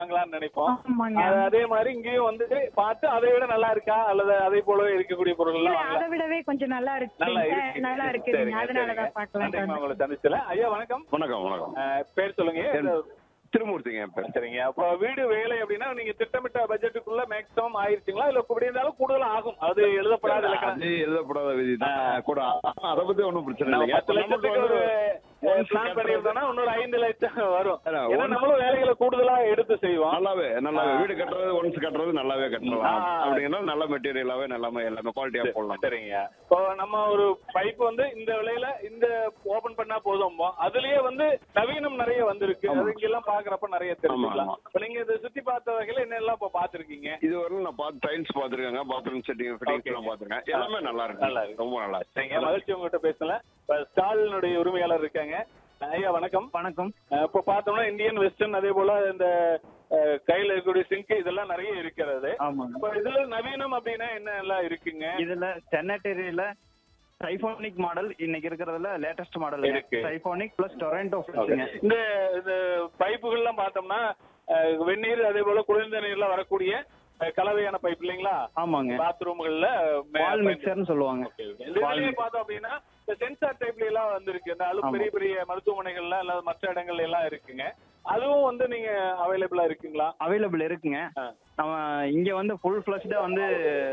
வாங்கலாம்னு நினைப்போம் ஆமாங்க அது அதே மாதிரி இங்கேயும் வந்து பார்த்து அதை விட நல்லா இருக்கா அல்லது அதை போலவே இருக்கக்கூடிய பொருள் இல்ல, எல்லாம் அதை வாங்கலாம் விடவே கொஞ்சம் நல்லா இருக்கு நல்லா இருக்கு நல்லா சரிங்க, இருக்குங்க அதனாலதான் சரிங்க. பாக்கலாம் நன்றிம்மா, உங்களை சந்திச்சல ஐயா வணக்கம் வணக்கம் வணக்கம் அஹ், பேர் சொல்லுங்க திருமூர்த்திங்க என் பேர் சரிங்க அப்போ வீடு வேலை அப்படின்னா நீங்க திட்டமிட்ட பட்ஜெட்டுக்குள்ள மேக்ஸிமம் ஆயிருச்சுங்களா இல்ல இப்படி இருந்தாலும் கூடுதலா ஆகும் அது எழுதப்படாத இலக்கணம் அது எழுதப்படாத விதி தான் கூட அதை பத்தி ஒன்றும் பிரச்சனை நம்ம இல்லைங்க பத்து லட்சத்துக்கு ஒரு once பிளான் கட்டுறது- பண்ணியிருந்தோம்னா இன்னொரு ஐந்து லட்சம் வரும் அதான், ஏன்னா once- நம்மளும் வேலைகளை கூடுதலா எடுத்து செய்வோம் நல்லாவே நல்லாவே ஆ. வீடு கட்டுறது ஒன்ஸ் கட்டுறது நல்லாவே கட்டலாம் ஆ. அப்படின்னா நல்ல மெட்டீரியலாவே நல்லாமே எல்லாமே குவாலிட்டியா போடலாம் சரிங்க இப்போ நம்ம ஒரு பைப் வந்து இந்த விலையில இந்த ஓபன் பண்ணா போதும் அதுலயே வந்து நவீனம் நிறைய வந்திருக்கு ஆமா. அது இங்கெல்லாம் பாக்குறப்ப நிறைய தெரிஞ்சுக்கலாம் ஆமா. இப்போ நீங்க இதை சுத்தி பார்த்த வகையில என்னெல்லாம் இப்போ பாத்திருக்கீங்க இது வரைக்கும் நான் பார்த்து டைல்ஸ் பார்த்துருக்கேங்க பாத்ரூம் செட்டிங் ஃபிட்டிங்ஸ் எல்லாம் பார்த்துருக்கேன் எல்லாமே நல்லா இருக்கு நல்லா இருக்கு. ரொம்ப நல்லா இருக்கு சரிங்க மகிழ்ச்சி உங்ககிட்ட பேசல இப்போ ஸ்டாலினுடைய உரிமையாளர் இருக்காங்க ஐயா வணக்கம் வணக்கம் அஹ் இப்போ பார்த்தோம்னா இந்தியன் வெஸ்டர்ன் அதே போல இந்த அஹ், கையில இருக்கக்கூடிய சிங்க் இதெல்லாம் நிறைய இருக்கிறது ஆமாங்க இப்போ இதுல நவீனம் அப்படின்னா என்ன எல்லாம் இருக்குங்க இதுல சென்னட்டரியில சைஃபோனிக் மாடல் இன்னைக்கு இருக்கிறதுல லேட்டஸ்ட் மாடல் இருக்கு. சைஃபோனிக் பிளஸ் டொரண்டோ ஃபிளஸ்ங்க இந்த இந்த பைப்புகள்லாம் பார்த்தோம்னா அஹ், வெந்நீர் அதே போல குளிர்ந்த நீர்ல வரக்கூடிய அஹ், கலவையான பைப் இல்லைங்களா ஆமாங்க பாத்ரூம்கள்ல வால் மிக்சர்னு சொல்லுவாங்க இந்த இதுலயே பார்த்தோம் அப்படின்னா இந்த சென்சார் டைப்ல எல்லாம் வந்திருக்கு இந்த அளவு ஆமா. பெரிய பெரிய மருத்துவமனைகள்ல அல்லது மற்ற இடங்கள்ல எல்லாம் இருக்குங்க அதுவும் வந்து நீங்க அவைலபிளா இருக்குங்களா அவைலபிள் இருக்குங்க ஆ. நம்ம இங்க வந்து ஃபுல் ஃபிளஷ்டா வந்து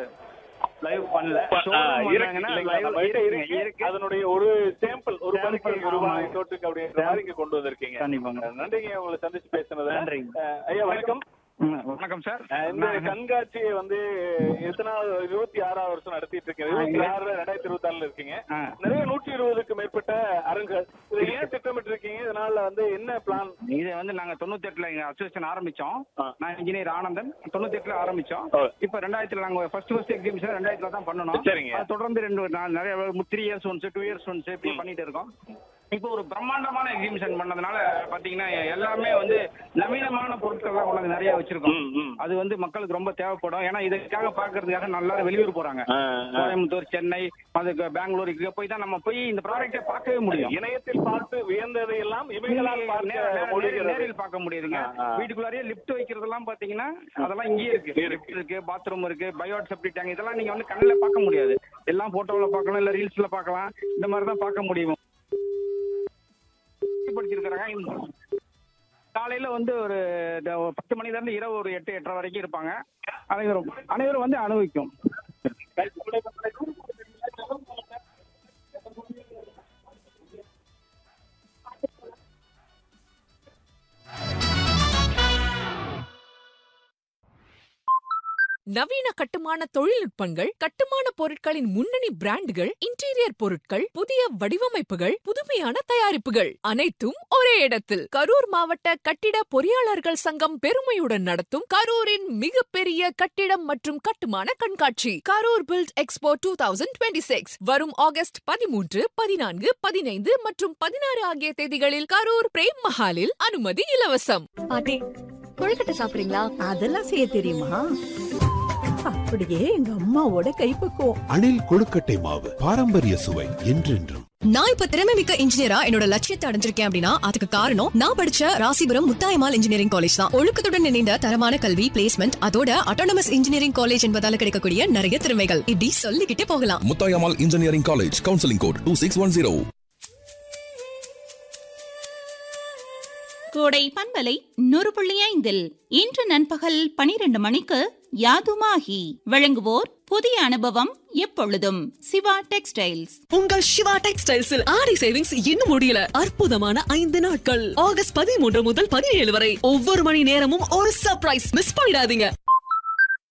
லைவ் பண்ணல ஆ, Showroom இருக்கு வந்தாங்கன்னா இல்லைங்களா? live நம்ம கிட்ட இருக்குங்க, இருக்கு. இருக்கு அதனுடைய ஒரு சாம்பிள் ஒரு Sample, படுக்கை ரூபாய் ஆமா. தோட்டுக்கு அப்படின்ற மாதிரி இங்க கொண்டு வந்திருக்கீங்க கண்டிப்பாங்க நன்றிங்க உங்களை சந்திச்சு பேசுனது நன்றிங்க. அஹ், ஐயா வணக்கம் ம், வணக்கம் சார் அஹ், இந்த கண்காட்சியை வந்து எத்தனாவது இருபத்தி ஆறாவது வருஷம் நடத்திட்டு இருக்கீங்க இருபத்தி ஆறு ரெண்டாயிரத்தி இருபத்தி ஆறுல இருக்கீங்க ஆ. நிறைய நூற்றி இருபதுக்கு மேற்பட்ட அரங்குகள் இதை ஏன் திட்டமிட்டு இருக்கீங்க இதனால வந்து என்ன பிளான் இது வந்து நாங்க தொண்ணூத்தி எட்டுல எங்க அசோசியேஷன் ஆரம்பிச்சோம் ஆ. நான் இன்ஜினியர் ஆனந்தன் தொண்ணூத்தி எட்டுல ஆரம்பிச்சோம் ஓ. இப்ப ரெண்டாயிரத்துல நாங்க ஃபர்ஸ்ட் ஃபர்ஸ்ட் எக்ஸிபிஷன் ரெண்டாயிரத்துல தான் பண்ணணும் சரிங்க. அது தொடர்ந்து ரெண்டு நான் நிறைய three years once two years once இப்படி பண்ணிட்டு இருக்கோம் இப்போ ஒரு பிரம்மாண்டமான எக்ஸிபிஷன் பண்ணதுனால பாத்தீங்கன்னா எல்லாமே வந்து நவீனமான பொருட்கள்லாம் கொண்டாந்து நிறைய வச்சிருக்கோம் ம், ம். அது வந்து மக்களுக்கு ரொம்ப தேவைப்படும் ஏன்னா இதுக்காக பாக்குறதுக்காக நல்லா வெளியூர் போறாங்க கோயம்புத்தூர் சென்னை அதுக்கு பெங்களூர் இங்க போய் தான் நம்ம போய் இந்த ப்ராடக்ட்டை பார்க்கவே முடியும் இணையத்தில் பார்த்து வியந்ததை எல்லாம் இவைகளால் நேரில் பார்க்க நேரில் முடிகிறது நேரில் பார்க்க முடியுதுங்க ஆ, ஆ. வீட்டுக்குள்ளாரே லிஃப்ட் வைக்கிறதெல்லாம் பாத்தீங்கன்னா அதெல்லாம் இங்கேயே இருக்கு இருக்கு. லிஃப்ட் இருக்கு பாத்ரூம் இருக்கு பயோட் செப்டி டேங்க் இதெல்லாம் நீங்க வந்து கண்ணுல பார்க்க முடியாது எல்லாம் போட்டோல பார்க்கலாம் இல்ல ரீல்ஸ்ல பார்க்கலாம் இந்த மாதிரி தான் பார்க்க முடியும் படிச்சிருக்கிறாங்க காலையில வந்து ஒரு த- ஒரு பத்து மணில இருந்து இரவு ஒரு எட்டு எட்டரை வரைக்கும் இருப்பாங்க அனைவரும் அனைவரும் வந்து அனுபவிக்கும் நவீன கட்டுமான தொழில்நுட்பங்கள் கட்டுமான பொருட்களின் முன்னணி பிராண்டுகள் இன்டீரியர் பொருட்கள் புதிய வடிவமைப்புகள் புதுமையான தயாரிப்புகள் அனைத்தும் ஒரே இடத்தில் கரூர் மாவட்ட கட்டிட பொறியாளர்கள் சங்கம் பெருமையுடன் நடத்தும் கரூரின் மிகப்பெரிய கட்டிடம் மற்றும் கட்டுமான கண்காட்சி Karur build expo two thousand twenty six வரும் ஆகஸ்ட் பதிமூன்று பதினான்கு பதினைந்து மற்றும் பதினாறு ஆகிய தேதிகளில் கரூர் பிரேம் மஹாலில் அனுமதி இலவசம் பாட்டி கொழுக்கட்டை சாப்பிடுறீங்களா அதெல்லாம் செய்ய தெரியுமா அப்படியே எங்க அம்மாவோட கைப்பக்குவம் அணில் கொழுக்கட்டை மாவு பாரம்பரிய சுவை என்றென்றும் நான் இப்ப திறமை மிக்க இன்ஜினியரா என்னோட லட்சியத்தை அடைஞ்சிருக்கேன் அப்படின்னா அதுக்கு காரணம் நான் படிச்ச ராசிபுரம் முத்தாயமால் இன்ஜினியரிங் காலேஜ் தான் ஒழுக்கத்துடன் இணைந்த தரமான கல்வி பிளேஸ்மெண்ட் அதோட அட்டானமஸ் இன்ஜினியரிங் காலேஜ் என்பதால கிடைக்கக்கூடிய நிறைய திறமைகள் இப்படி சொல்லிக்கிட்டே போகலாம் Muthayammal engineering college counselling code two six one zero கோடை பண்பலை நூறு புள்ளி ஐந்தில் இன்று நண்பகல் பனிரெண்டு மணிக்கு யாதுமாகி வழங்குவோர் புதிய அனுபவம் எப்பொழுதும் சிவா டெக்ஸ்டைல்ஸ் உங்கள் சிவா டெக்ஸ்டைல்ஸில் ஆடி சேவிங்ஸ் இன்னும் முடியல அற்புதமான ஐந்து நாட்கள் ஆகஸ்ட் பதிமூன்று முதல் பதினேழு வரை ஒவ்வொரு மணி நேரமும் ஒரு சர்ப்ரைஸ் மிஸ் பண்ணிடாதீங்க